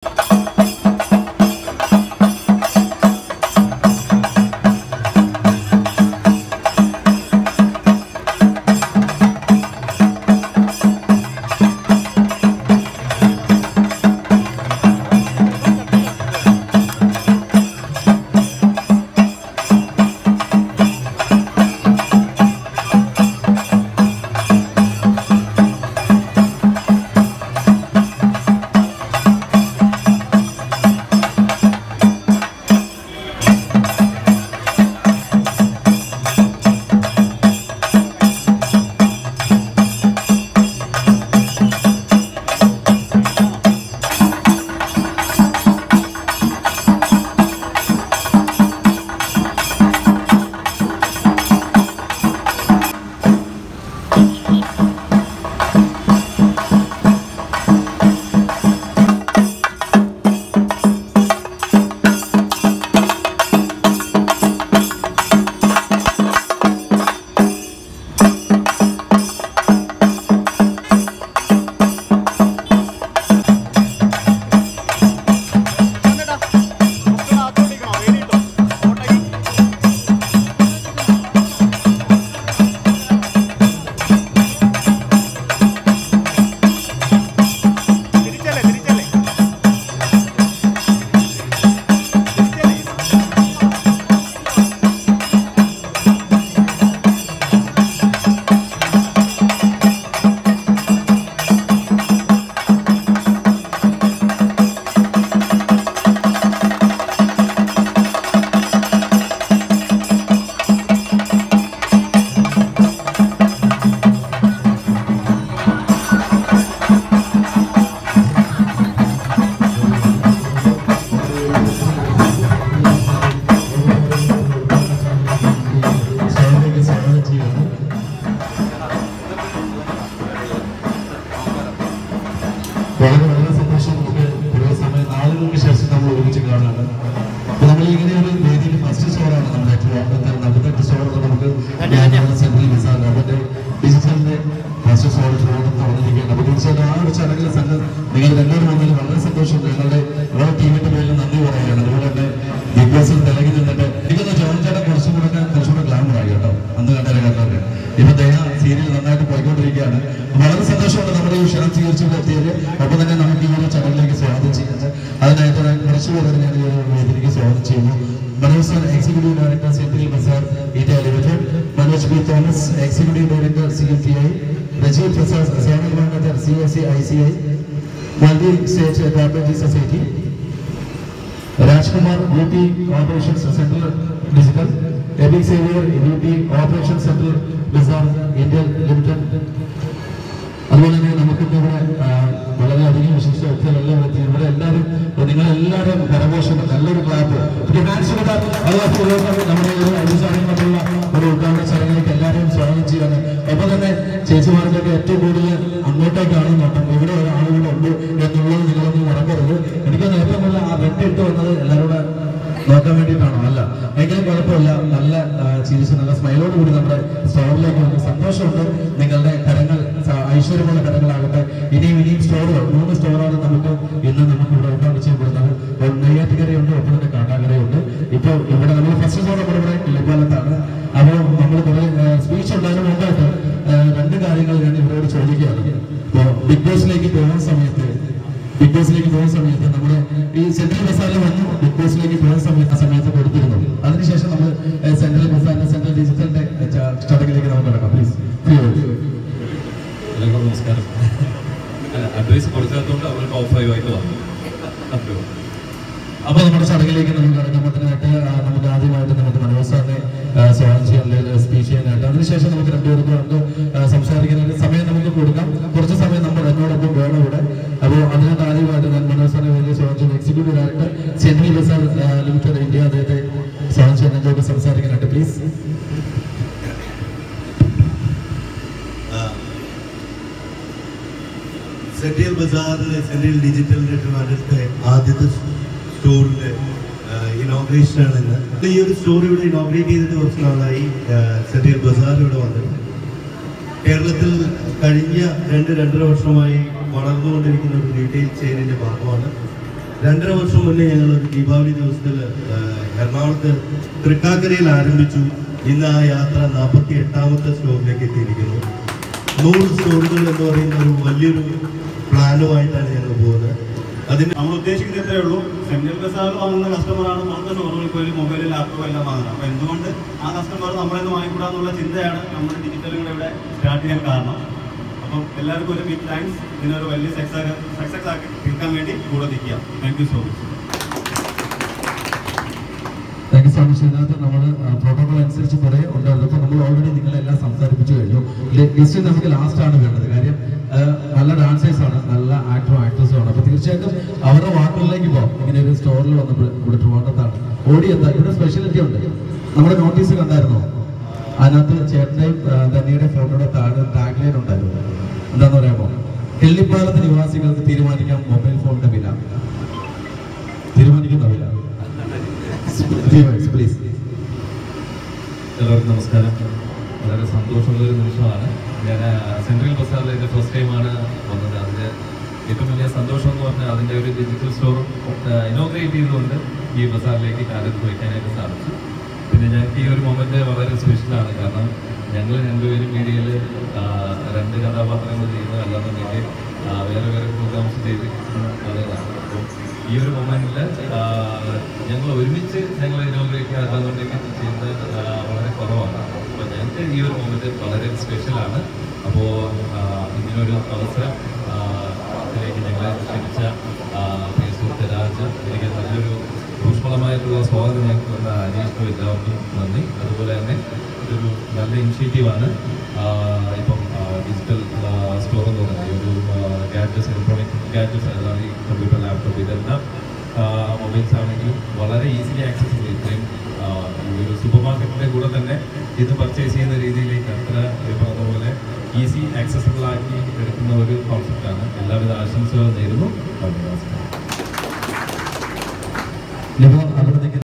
തിരിച്ചല്ലേ തിരിച്ചല്ലേ സ്വാഗതം സ്വാഗതം ചെയ്യുന്നു വളരെ വളരെ സന്തോഷം നമുക്ക് കുറേ സമയം നാളുകൾക്ക് ശേഷം നമ്മൾ ഒരുമിച്ച് കാണാണ് അപ്പൊ നമ്മൾ ഇങ്ങനെ ഒരു വേദിയിൽ ഫസ്റ്റ് ഷോറാണ് നമ്മുടെ ട്രിവാൻഡ്രത്തെ നാൽപ്പത്തെട്ട് ഷോറുകൾ നമുക്ക് സെൻട്രൽ വിസാണ് അതിന്റെ ഡിജിറ്റലിന്റെ ഫസ്റ്റ് ഷോർ ട്രിവാൻഡ്രത്ത് വന്നിരിക്കുകയാണ് അപ്പൊ തീർച്ചയായിട്ടും ആ ഒരു ചടങ്ങിൽ സംഘം നിങ്ങൾ രണ്ടുപേരും വന്നതിൽ വളരെ സന്തോഷമുണ്ട് ഞങ്ങളുടെ ഓരോ ടീമിന്റെ പേരിൽ നന്ദി പറയുകയാണ് അതുപോലെ തന്നെ ബിഗ് ബോസിൽ തിളങ്ങി നിന്നിട്ട് എനിക്കൊന്ന് ജോൺ ചേട്ടൻ കുറച്ചും കൂടെ കുറച്ചും കൂടെ ഗ്ലാമർ ആയി കേട്ടോ അന്ന് കണ്ടവരെ കണ്ടവര് ഇപ്പൊ ദേഹ സീരിയൽ നന്നായിട്ട് പോയിക്കൊണ്ടിരിക്കുകയാണ് വളരെ സന്തോഷമുണ്ട് നമ്മുടെ ഈ ക്ഷണം സ്വീകരിച്ചുകൊണ്ട് എത്തിയത് ഒപ്പം തന്നെ നമുക്ക് ഈ ഒരു ചടങ്ങിലേക്ക് സ്വാഗതം ചെയ്യുന്നത് അതിനായിട്ട് ഞാൻ കുറച്ച് പേരെ ഞാൻ ഈ ഒരു വേദിയിലേക്ക് സ്വാഗതം ചെയ്യുന്നു Manoj sir executive director central bazaar India limited Manoj B Thomas executive director C M T I Rajeev Prasad zonal manager C S C I C I multi state cooperative society Rajkumar beauty operations central digital എബിക് Xavier beauty operation central bazaar India limited അതുപോലെ തന്നെ നമുക്ക് ഇവിടെ ആ, വളരെയധികം വിശിഷ്ട വ്യക്തികളെല്ലാം എത്തി ഇവിടെ എല്ലാവരും നിങ്ങൾ എല്ലാവരും കരഘോഷം നല്ലൊരു ക്ലാപ്പ് നമ്മുടെ ഈ ഒരു അനുചാരം കൊണ്ടുള്ള ഒരു ഉദ്ഘാടന ചടങ്ങിലേക്ക് എല്ലാവരെയും സ്വാഗതം ചെയ്യാണ് ഒപ്പം തന്നെ ചേച്ചിമാർക്കൊക്കെ ഏറ്റവും കൂടുതൽ അങ്ങോട്ടേക്കാണ് നോട്ടം ഇവിടെ ഒരു ആളുകളുണ്ട് എന്നുള്ളത് നിങ്ങളൊന്നും മറക്കരുത് എനിക്കൊന്ന് ഏറ്റവും കൂടുതൽ ആ വെട്ടിട്ട് വന്നത് എല്ലാവരുടെ നോക്കാൻ വേണ്ടിയിട്ടാണോ അല്ല എങ്കിലും കുഴപ്പമില്ല നല്ല ആ, ചിരിച്ച് നല്ല സ്മൈലോട് കൂടി നമ്മുടെ സ്റ്റോറിലേക്ക് വന്ന് സന്തോഷമുണ്ട് നിങ്ങളുടെ കരങ്ങൾ സ- ഐശ്വര്യമുള്ള കരങ്ങളാകട്ടെ ഇനിയും ഇനിയും സ്റ്റോറുകൾ മൂന്ന് സ്റ്റോറാണ് നമുക്ക് ഇന്ന് നമുക്ക് ഇവിടെ ഉദ്ഘാടനം ചെയ്യപ്പെടുന്നത് ഒരു നെയ്യാറ്റിക്കരയുണ്ട് ഒപ്പം തന്നെ കാട്ടാക്കരയുണ്ട് ഇപ്പോൾ ഇവിടെ നമ്മൾ ഫസ്റ്റ് സ്റ്റോർ നമ്മുടെ ഇവിടെ കിള്ളിപ്പാലത്താണ് അപ്പോൾ നമ്മൾ കുറെ സ്പീച്ച് ഉണ്ടാകുന്ന മുമ്പായിട്ട് ആ, രണ്ട് കാര്യങ്ങൾ ഞാൻ ഇവരോട് ചോദിക്കുകയാണ് ഇപ്പോൾ ബിഗ് ബോസിലേക്ക് പോകുന്ന സമയത്ത് ബിഗ് ബോസിലേക്ക് പോകുന്ന സമയത്ത് നമ്മുടെ ഈ സെൻട്രൽ ബസാറിൽ വന്നു ബിഗ് ബോസിലേക്ക് പോകുന്ന സമയത്ത് ആ സമയത്ത് കൊടുത്തിരുന്നു അതിനുശേഷം നമ്മൾ ഏഹ്, സെൻട്രൽ ബസാറിന്റെ സെൻട്രൽ ഡിജിറ്റലിന്റെ ഏഹ്, ച- ചടങ്ങിലേക്ക് നമുക്ക് കിടക്കാം പ്ലീസ് എല്ലാവർക്കും നമസ്കാരം അഡ്വൈസ് കൊടുക്കാത്തതുകൊണ്ട് അവർക്ക് ഓഫ് ഫൈവ് ആയിട്ട് വന്നു അത്രേ ഉള്ളൂ. അപ്പൊ നമ്മുടെ ചടങ്ങിലേക്ക് നമുക്ക് കിടക്കാം അതിനായിട്ട് ആ, നമുക്ക് ആദ്യമായിട്ട് നമുക്ക് മനോജ് സാറിനെ ആ, സ്വാഗതം ചെയ്യാൻ സ്പീച്ച് ചെയ്യാനായിട്ട് അതിനുശേഷം നമുക്ക് രണ്ടുപേർക്കും നമുക്ക് ആ, സംസാരിക്കാനായിട്ട് സമയം നമുക്ക് കൊടുക്കാം കുറച്ച് സമയം നമ്മൾ എന്നോടൊപ്പം വേണം ഇവിടെ അപ്പോൾ അതിനകത്ത് ആദ്യമായിട്ട് ഞാൻ മനോജ് സാറിനെ വലിയ സ്വാഗതം ചെയ്യുന്നു executive director central bazaar limited India അദ്ദേഹത്തെ സ്വാഗതം ചെയ്യാൻ എന്നോട് സംസാരിക്കാനായിട്ട് പ്ലീസ് സെൻട്രൽ ബസാറിലെ സെൻട്രൽ ഡിജിറ്റൽ നെറ്റ്വർക്കിന്റെ ആദ്യത്തെ സ്റ്റോറിന്റെ ഇനോഗ്രേഷൻ ആണ് ഇന്ന് ഈ ഒരു സ്റ്റോർ ഇവിടെ ഇനോഗ്രേറ്റ് ചെയ്തിട്ട് കുറച്ച് നാളായി സെൻട്രൽ ബസാർ ഇവിടെ വന്നത് കേരളത്തിൽ കഴിഞ്ഞ രണ്ട് രണ്ടര വർഷമായി വളർന്നുകൊണ്ടിരിക്കുന്ന ഒരു റീറ്റെയിൽ ചെയിനിന്റെ ഭാഗമാണ് രണ്ടര വർഷം മുന്നേ ഞങ്ങൾ ഒരു ദീപാവലി ദിവസത്തിൽ എറണാകുളത്ത് തൃക്കാക്കരയിൽ ആരംഭിച്ചു ഇന്ന് ആ യാത്ര നാൽപ്പത്തി എട്ടാമത്തെ സ്റ്റോറിലേക്ക് എത്തിയിരിക്കുന്നു നൂറ് സ്റ്റോറുകൾ എന്ന് പറയുന്ന ഒരു വലിയൊരു പ്ലാനുമായിട്ടാണ് ഞങ്ങൾ പോകുന്നത് അതിന് നമ്മൾ ഉദ്ദേശിക്കുന്നത് ഇത്രയേ ഉള്ളൂ സെൻട്രൽ ബസാർ വാങ്ങുന്ന കസ്റ്റമറാണ് പുറത്തെ ഷോറൂമിൽ പോയി മൊബൈൽ ലാപ്ടോപ്പ് എല്ലാം വാങ്ങുന്നത് അപ്പോൾ എന്തുകൊണ്ട് ആ കസ്റ്റമർ നമ്മളെ നിന്ന് വാങ്ങിക്കൂടാന്നുള്ള ചിന്തയാണ് നമ്മൾ ഡിജിറ്റലും കൂടെ ഇവിടെ സ്റ്റാർട്ട് ചെയ്യാൻ കാരണം അപ്പം എല്ലാവർക്കും ഒരു ബിഗ് താങ്ക്സ് ഇതിനൊരു വലിയ സക്സസ് സക്സസ് ആക്കി തീർക്കാൻ വേണ്ടി കൂടെ നിൽക്കുക thank you so much thank you so much ഇതിനകത്ത് നമ്മൾ പ്രോട്ടോകോൾ അനുസരിച്ച് കുറേ ഉണ്ടായിരുന്നു അപ്പോൾ നമ്മൾ ഓൾറെഡി നിങ്ങളെല്ലാം സംസാരിപ്പിച്ചു കഴിഞ്ഞു ലിസ്റ്റ് നമുക്ക് ലാസ്റ്റ് ആണ് വേണ്ടത് കാര്യം ആ, നല്ല ഡാൻസേഴ്സ് ആണ് നല്ല ആക്ടറും ആക്ട്രസും ആണ് അപ്പോൾ തീർച്ചയായിട്ടും അവരുടെ വാക്കുകളിലേക്ക് പോകാം ഇങ്ങനെ ഒരു സ്റ്റോറിൽ വന്നപ്പോൾ ഇവിടെ ട്രിവാൻഡത്താണ് ഓടി എന്താ ഇവിടെ സ്പെഷ്യാലിറ്റി ഉണ്ട് നമ്മുടെ നോട്ടീസ് കണ്ടായിരുന്നോ അതിനകത്ത് ചേട്ടൻ്റെയും ധനിയുടെ ഫോട്ടോയുടെ താഴെ ടാഗ് ലൈൻ ഉണ്ടായിരുന്നു എന്താന്ന് പറയാമോ കിള്ളിപ്പാലത്ത് നിവാസികൾക്ക് തീരുമാനിക്കാം മൊബൈൽ ഫോണിന്റെ വില തീരുമാനിക്കുന്ന വില പ്ലീസ് എല്ലാവർക്കും നമസ്കാരം വളരെ സന്തോഷമുള്ള ഒരു നിമിഷമാണ് ഞാൻ സെൻട്രൽ ബസാറിൽ എൻ്റെ ഫസ്റ്റ് ടൈമാണ് വന്നത് അതിൻ്റെ ഏറ്റവും വലിയ സന്തോഷം എന്ന് പറഞ്ഞാൽ അതിൻ്റെ ഒരു ഡിജിറ്റൽ സ്റ്റോർ ഇനോഗ്രേറ്റ് ചെയ്തുകൊണ്ട് ഈ ബസാറിലേക്ക് കാലത്ത് വയ്ക്കാനായിട്ട് സാധിച്ചു പിന്നെ ഞങ്ങൾക്ക് ഈ ഒരു മൊമെൻ്റ് വളരെ സ്പെഷ്യലാണ് കാരണം ഞങ്ങൾ രണ്ടുപേരും മീഡിയയിൽ രണ്ട് കഥാപാത്രങ്ങൾ ചെയ്യുന്നത് അല്ലാന്നുണ്ടെങ്കിൽ ആ, വേറെ വേറെ പ്രോഗ്രാംസ് ചെയ്ത് ആളുകളാണ് അപ്പോൾ ഈ ഒരു മൊമെന്റിൽ ഞങ്ങൾ ഒരുമിച്ച് ഞങ്ങൾ ഇനോഗ്രേറ്റ് അല്ലാന്നുണ്ടെങ്കിൽ ചെയ്യുന്നത് ആ, വളരെ കുറവാണ് അപ്പോൾ ഞങ്ങൾക്ക് ഈ ഒരു മൊമെന്റ് വളരെ സ്പെഷ്യലാണ് അപ്പോൾ ഇങ്ങനൊരു അവസരം ആ, ഇതിലേക്ക് ഞങ്ങളെ ക്ഷണിച്ച ആ, പ്രിയ സുഹൃത്ത് രാജ് എനിക്ക് നല്ലൊരു ഊഷ്മളമായിട്ടുള്ള സ്വാഗതം ഞങ്ങൾക്ക് തന്ന അനീഷിനും എല്ലാവർക്കും നന്ദി അതുപോലെ തന്നെ ഇതൊരു നല്ല ഇനിഷ്യേറ്റീവാണ് ഇപ്പം ഡിജിറ്റൽ സ്റ്റോർ എന്ന് പറയുന്നത് ഈ ഒരു ഗാഡ്ജറ്റ്സ് ഇലക്ട്രോണിക് ഗാഡ്ജറ്റ്സ് അതായത് ഈ കമ്പ്യൂട്ടർ ലാപ്ടോപ്പ് ഇതെല്ലാം മൊബൈൽസ് ആണെങ്കിലും വളരെ ഈസിലി ആക്സസിബിൾ ഇത്രയും ആ, ഈ ഒരു സൂപ്പർ മാർക്കറ്റിൻ്റെ കൂടെ തന്നെ ഇത് പർച്ചേസ് ചെയ്യുന്ന രീതിയിലേക്ക് അത്ര ഈ പറഞ്ഞ പോലെ ഈസി ആക്സസിബിൾ ആക്കി എടുക്കുന്ന ഒരു കോൺസെപ്റ്റാണ് എല്ലാവിധ ആശംസകളും നേരുന്നു നന്ദി നമസ്കാരം ഇപ്പോൾ അവിടെ നിൽക്കുന്ന